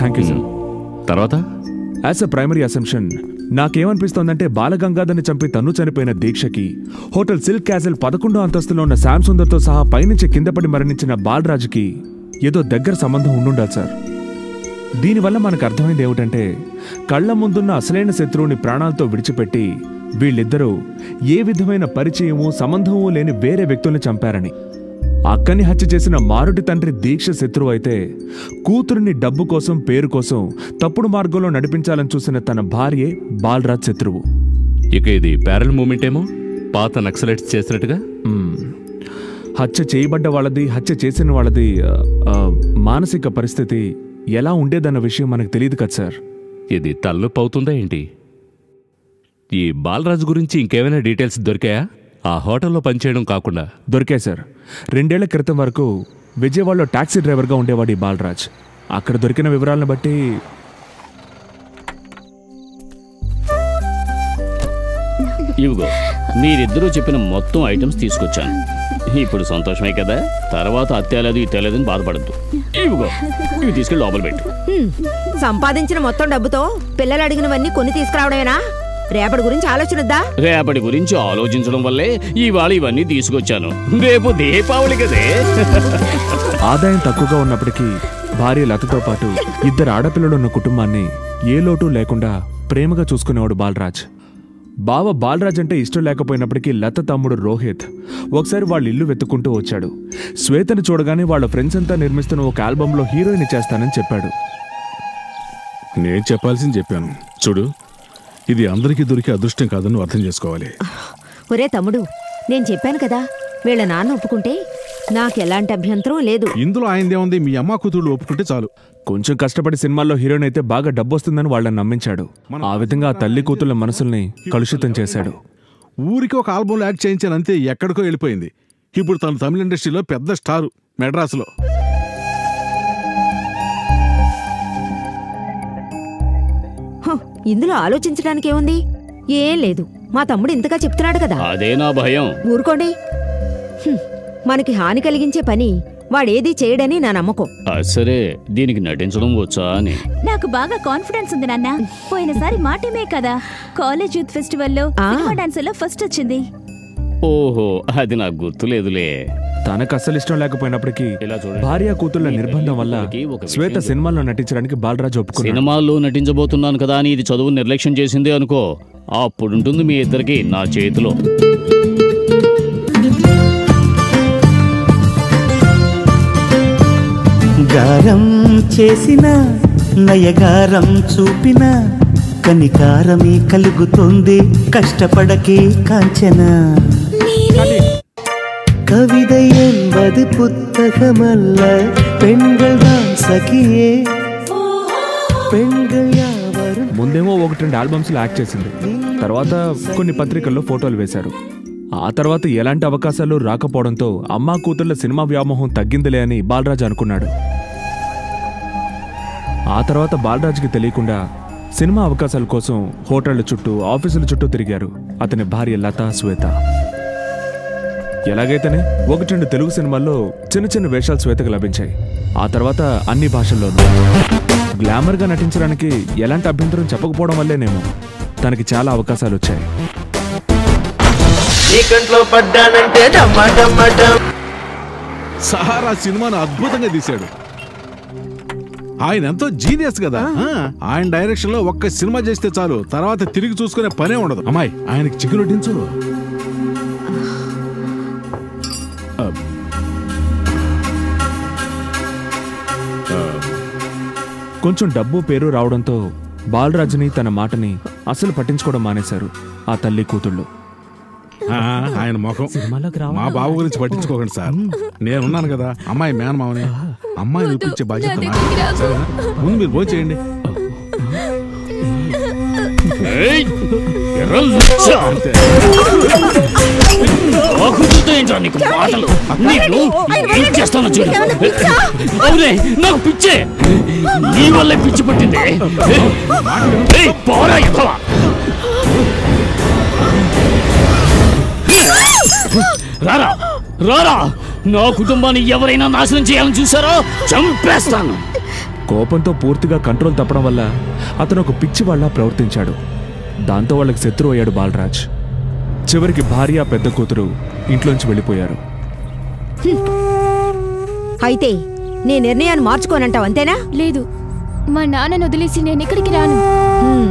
Thank you sir తర్వాత as a primary assumption నాకేమనిపిస్తోందంటే బాలగంగాధర్ని చంపి తన్ను చనిపోయిన దీక్షకి హోటల్ సిల్క్ క్యాసిల్ పదకొండో అంతస్తులో ఉన్న శామ్ సుందర్తో సహా పైనుంచి కిందపడి మరణించిన బాలరాజుకి ఏదో దగ్గర సంబంధం ఉండుండాలి సార్ దీనివల్ల మనకు అర్థమైంది ఏమిటంటే కళ్ళ ముందున్న అసలైన శత్రువుని ప్రాణాలతో విడిచిపెట్టి వీళ్ళిద్దరూ ఏ విధమైన పరిచయము సంబంధము లేని వేరే వ్యక్తుల్ని చంపారని అక్కని హత్య చేసిన మారుటి తండ్రి దీక్ష శత్రువు అయితే కూతురిని డబ్బు కోసం పేరు కోసం తప్పుడు మార్గంలో నడిపించాలని చూసిన తన భార్యే బాలరాజ్ శత్రువు ఇక ఇది ప్యారల్ మూమెంట్ ఏమో పాత నక్సలైట్స్ చేసినట్టుగా మ్మ్. హత్య చేయబడ్డ వాళ్ళది హత్య చేసిన వాళ్ళది ఆ, ఆ, మానసిక పరిస్థితి ఎలా ఉండేదన్న విషయం మనకు తెలియదు కదా సార్ ఇది తలనొప్పి అవుతుందా ఏంటి ఈ బాలరాజు గురించి ఇంకేమైనా డీటెయిల్స్ దొరికాయా ఆ హోటల్లో పనిచేయడం కాకుండా దొరికాయి సార్ రెండేళ్ల క్రితం వరకు విజయవాడలో టాక్సీ డ్రైవర్గా ఉండేవాడు ఈ బాలరాజ్ అక్కడ దొరికిన వివరాలను బట్టి ఇవిగో మీరిద్దరూ చెప్పిన మొత్తం ఐటమ్స్ తీసుకొచ్చాను ఇప్పుడు సంతోషమే కదా తర్వాత అత్తేలేదు ఇత్తేలేదని బాధపడద్దు ఇవిగో ఇవి తీసుకెళ్ళి లోపల పెట్టు హ్మ్. సంపాదించిన మొత్తం డబ్బుతో పిల్లలు అడిగినవన్నీ కొని తీసుకురావడమేనా రేపటి గురించి ఆలోచనొద్దా రేపటి గురించి ఆలోచించడం వల్లే ఇవాళ ఇవన్నీ తీసుకొచ్చాను రేపు దీపావళి కదే ఆదాయం తక్కువగా ఉన్నప్పటికీ భార్య లతతో పాటు ఇద్దరు ఆడపిల్లలు ఉన్న కుటుంబాన్ని ఏ లోటు లేకుండా ప్రేమగా చూసుకునేవాడు బాలరాజ్ బావ బాలరాజ్ అంటే ఇష్టం లేకపోయినప్పటికీ లత తమ్ముడు రోహిత్ ఒకసారి వాళ్ళ ఇల్లు వెతుక్కుంటూ వచ్చాడు శ్వేతను చూడగానే వాళ్ళ ఫ్రెండ్స్ అంతా నిర్మిస్తున్న ఒక ఆల్బంలో హీరోయిన్ చేస్తానని చెప్పాడు నేను చెప్పాల్సింది చెప్పాను చూడు ఇది అందరికీ దొరికే అదృష్టం కాదని నువ్వు అర్థం చేసుకోవాలి ఒరే తమ్ముడు నేను చెప్పాను కదా వీళ్ళ నాన్న ఒప్పుకుంటే నాకెలాంటి అభ్యంతరం లేదు ఇందులో ఆయనదేముంది మీ అమ్మ కూతురు ఒప్పుకుంటే చాలు కొంచెం కష్టపడి సినిమాల్లో హీరోయిన్ అయితే బాగా డబ్బు వస్తుందని వాళ్ళని నమ్మించాడు ఆ విధంగా ఆ తల్లి కూతుళ్ళ మనసుల్ని కలుషితం చేశాడు ఊరికి ఒక ఆల్బంలో యాక్ట్ చేయించాను అంతే ఎక్కడికో వెళ్ళిపోయింది ఇప్పుడు తను తమిళ ఇండస్ట్రీలో పెద్ద స్టారు మెడ్రాస్లో హ, ఇందులో ఆలోచించడానికి ఏముంది ఏం లేదు మా తమ్ముడు ఇంతగా చెప్తున్నాడు కదా అదే నా భయం ఊరుకోండి హ్మ్. మనకి హాని కలిగించే పని వాడేది చేయడని నా నమ్మకం ఆ, సరే దీనికి నటించడం వచ్చా అని నాకు బాగా కాన్ఫిడెన్స్ ఉంది నాన్న పోయినసారి మా టీమే కదా కాలేజ్ యూత్ ఫెస్టివల్లో ఆ. సినిమా డాన్స్ లో ఫస్ట్ వచ్చింది ఓహో అది నాకు గుర్తులేదులే తనకు అస్సలు ఇష్టం లేకపోయినప్పటికీ ఇలా చూడండి. భార్య కూతుళ్ళ నిర్బంధం వల్ల తల్లి కూతురికి ఒక విషయం శ్వేత సినిమాల్లో నటించడానికి బాలరాజు ఒప్పుకున్నాడు సినిమాల్లో నటించబోతున్నాను కదా అని ఇది చదువు నిర్లక్ష్యం చేసింది అనుకో అప్పుడుంటుంది మీ ఇద్దరికి నా చేతిలో గారం చేసిన నయగారం చూపిన కనికారమే కలుగుతుంది కష్టపడకే కాంచన கவிதை என்பது புத்தகமல்ல பெண்கள் தான் சகியே பெண்கள் யாவரும் ముందేమో ఒకటి రెండు ఆల్బమ్స్ లో యాక్ట్ చేసింది తర్వాత కొన్ని పత్రికల్లో ఫోటోలు వేశారు ఆ తర్వాత ఎలాంటి అవకాశాలు రాకపోవడంతో అమ్మా కూతుళ్ళ సినిమా వ్యామోహం తగ్గిందిలే అని బాలరాజ్ అనుకున్నాడు ఆ తర్వాత బాలరాజ్కి తెలియకుండా సినిమా అవకాశాల కోసం హోటళ్ల చుట్టూ ఆఫీసుల చుట్టూ తిరిగారు అతని భార్య లత శ్వేత ఎలాగైతేనే ఒకటి రెండు తెలుగు సినిమాల్లో చిన్న చిన్న వేషాలు శ్వేతకు లభించాయి ఆ తర్వాత అన్ని భాషల్లోనూ గ్లామర్గా నటించడానికి ఎలాంటి అభ్యంతరం చెప్పకపోవడం వల్లేనేమో తనకి చాలా అవకాశాలు వచ్చాయి చీకంట్లో పడ్డానంటే డమ్మా డమ్మా డమ్ సహారా సినిమాను అద్భుతంగా తీశాడు ఆయన ఎంతో జీనియస్ కదా ఆ, ఆయన డైరెక్షన్ లో ఒక్క సినిమా చేస్తే చాలు తర్వాత తిరిగి చూసుకునే పనే ఉండదు అమ్మాయి ఆయనకి చికెన్ వడ్డించు ఆ. కొంచెం డబ్బు పేరు రావడంతో బాలరాజుని తన మాటని అసలు పట్టించుకోవడం మానేశారు ఆ తల్లి కూతుళ్ళు ఆ, ఆయన ముఖం మా బావ గురించి పట్టించుకోకండి సార్ నేనున్నాను కదా అమ్మాయి మేనమావని అమ్మాయి చూపించే బాధ్యత నాది. సరేనా? ముందు మీరు భోజనం చేయండి ఏయ్! ఎర్ర లుచ్చ! నాకు గుర్తుంటాయేంట్రా నీకు మాటలు నీకు ఏం చేస్తానో చూడు అవునే నాకు పిచ్చే నీ వల్లే పిచ్చి పట్టింది ఏయ్, పోరా ఎదవా రారా రారా నా కుటుంబాన్ని ఎవరైనా నాశనం చేయాలని చూసారో చంపేస్తాను కోపంతో పూర్తిగా కంట్రోల్ తప్పడం వల్ల అతను ఒక పిచ్చివాళ్లా ప్రవర్తించాడు దాంతో వాళ్ళకి శత్రువు అయ్యాడు బాలరాజ్ చివరికి భార్య పెద్ద కూతురు ఇంట్లోంచి వెళ్ళిపోయారు అయితే నీ నిర్ణయాన్ని మార్చుకోనంటావు అంతేనా లేదు మా నాన్నను వదిలేసి నేను ఇక్కడికి రాను హ్మ్.